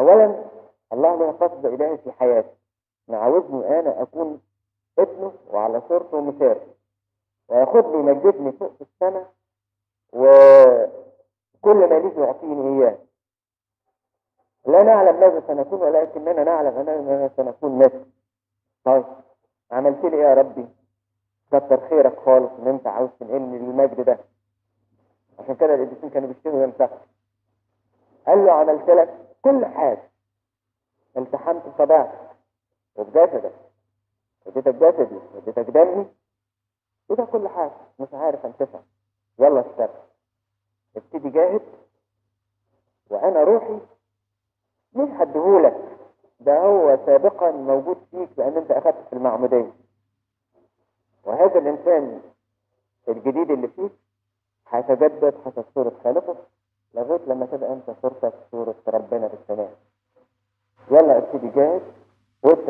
اولا الله له قصد الهي في حياتي عاوزني انا اكون ابنه وعلى صورته ومثاله وياخدني يمجدني فوق في السماء وكل ما ليه يعطيني اياه لا نعلم ماذا سنكون ولكننا نعلم اننا سنكون مثل طيب عملت لي ايه يا ربي كتر خيرك خالص ان انت عاوز تنقلني للمجد ده عشان كده القديسين كانوا بيشتغلوا يمسحوا قال له عملت لك كل حاجه التحمت صباعك وبجسدك اديتك جسدي اديتك دمي وده كل حاجه مش عارف انتفع يلا اشتغل ابتدي جاهد وانا روحي مش هديهولك ده هو سابقا موجود فيك لان انت اخذت في المعموديه وهذا الانسان الجديد اللي فيك هيتجدد حسب صورة خالقه لغاية لما تبقى انت صورتك صورة ربنا في السماء يلا ابتدي جاهز